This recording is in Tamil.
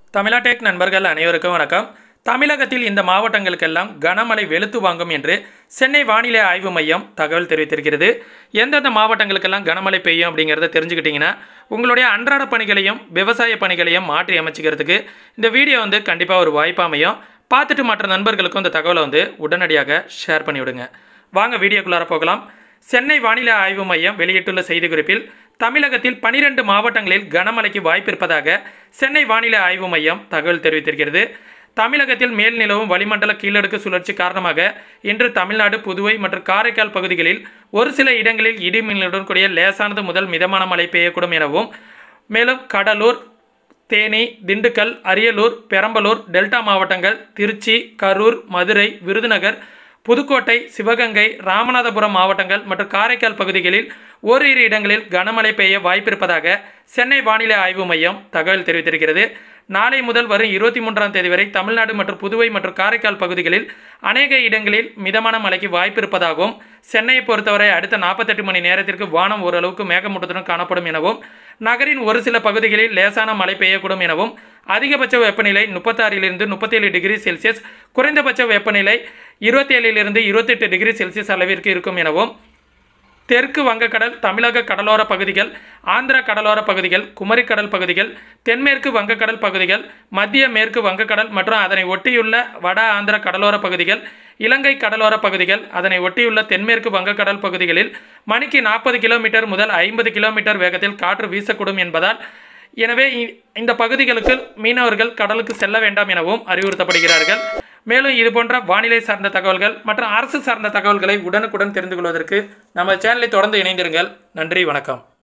தமிழாடெக் நண்பர்கள் அனைவருக்கும் வணக்கம் தமிழகத்தில் இந்த மாவட்டங்களுக்கெல்லாம் கனமழை வெளுத்து வாங்கும் என்று சென்னை வானிலை ஆய்வு மையம் தகவல் தெரிவித்திருக்கிறது எந்தெந்த மாவட்டங்களுக்கெல்லாம் கனமழை பெய்யும் அப்படிங்கிறத தெரிஞ்சுக்கிட்டிங்கன்னா உங்களுடைய அன்றாட பணிகளையும் விவசாய பணிகளையும் மாற்றி அமைச்சிக்கிறதுக்கு இந்த வீடியோ வந்து கண்டிப்பாக ஒரு வாய்ப்பு அமையும் பார்த்துட்டு மற்ற நண்பர்களுக்கும் இந்த தகவலை வந்து உடனடியாக ஷேர் பண்ணிவிடுங்க வாங்க வீடியோக்குள்ளார போகலாம் சென்னை வானிலை ஆய்வு மையம் வெளியிட்டுள்ள செய்திக்குறிப்பில் தமிழகத்தில் பனிரெண்டு மாவட்டங்களில் கனமழைக்கு வாய்ப்பு இருப்பதாக சென்னை வானிலை ஆய்வு மையம் தகவல் தெரிவித்திருக்கிறது தமிழகத்தில் மேல் நிலவும் வளிமண்டல கீழடுக்கு சுழற்சி காரணமாக இன்று தமிழ்நாடு புதுவை மற்றும் காரைக்கால் பகுதிகளில் ஒரு சில இடங்களில் இடிமின்னலுடன் கூடிய லேசானது முதல் மிதமான மழை பெய்யக்கூடும் எனவும் மேலும் கடலூர் தேனி திண்டுக்கல் அரியலூர் பெரம்பலூர் டெல்டா மாவட்டங்கள் திருச்சி கரூர் மதுரை விருதுநகர் புதுக்கோட்டை சிவகங்கை ராமநாதபுரம் மாவட்டங்கள் மற்றும் காரைக்கால் பகுதிகளில் ஓரிரு இடங்களில் கனமழை பெய்ய வாய்ப்பிருப்பதாக சென்னை வானிலை ஆய்வு மையம் தகவல் தெரிவித்திருக்கிறது நாளை முதல் வரும் இருபத்தி மூன்றாம் தேதி வரை தமிழ்நாடு மற்றும் புதுவை மற்றும் காரைக்கால் பகுதிகளில் அநேக இடங்களில் மிதமான மழைக்கு வாய்ப்பு இருப்பதாகவும் சென்னையை பொறுத்தவரை அடுத்த நாற்பத்தெட்டு மணி நேரத்திற்கு வானம் ஓரளவுக்கு மேகமூட்டத்துடன் காணப்படும் எனவும் நகரின் ஒரு சில பகுதிகளில் லேசான மழை பெய்யக்கூடும் எனவும் அதிகபட்ச வெப்பநிலை முப்பத்தாறிலிருந்து முப்பத்தேழு டிகிரி செல்சியஸ் குறைந்தபட்ச வெப்பநிலை இருபத்தேழிலிருந்து இருபத்தெட்டு டிகிரி செல்சியஸ் அளவிற்கு இருக்கும் எனவும் தெற்கு வங்கக்கடல் தமிழக கடலோர பகுதிகள் ஆந்திர கடலோர பகுதிகள் குமரிக்கடல் பகுதிகள் தென்மேற்கு வங்கக்கடல் பகுதிகள் மத்திய மேற்கு வங்கக்கடல் மற்றும் அதனை ஒட்டியுள்ள வட ஆந்திர கடலோர பகுதிகள் இலங்கை கடலோர பகுதிகள் அதனை ஒட்டியுள்ள தென்மேற்கு வங்கக்கடல் பகுதிகளில் மணிக்கு நாற்பது கிலோமீட்டர் முதல் ஐம்பது கிலோமீட்டர் வேகத்தில் காற்று வீசக்கூடும் என்பதால் எனவே இ- இந்த பகுதிகளுக்கு மீனவர்கள் கடலுக்கு செல்ல வேண்டாம் எனவும் அறிவுறுத்தப்படுகிறார்கள் மேலும் இது போன்ற வானிலை சார்ந்த தகவல்கள் மற்றும் அரசு சார்ந்த தகவல்களை உடனுக்குடன் தெரிந்து கொள்வதற்கு நம்ம சேனலை தொடர்ந்து இணைந்திருங்கள் நன்றி வணக்கம்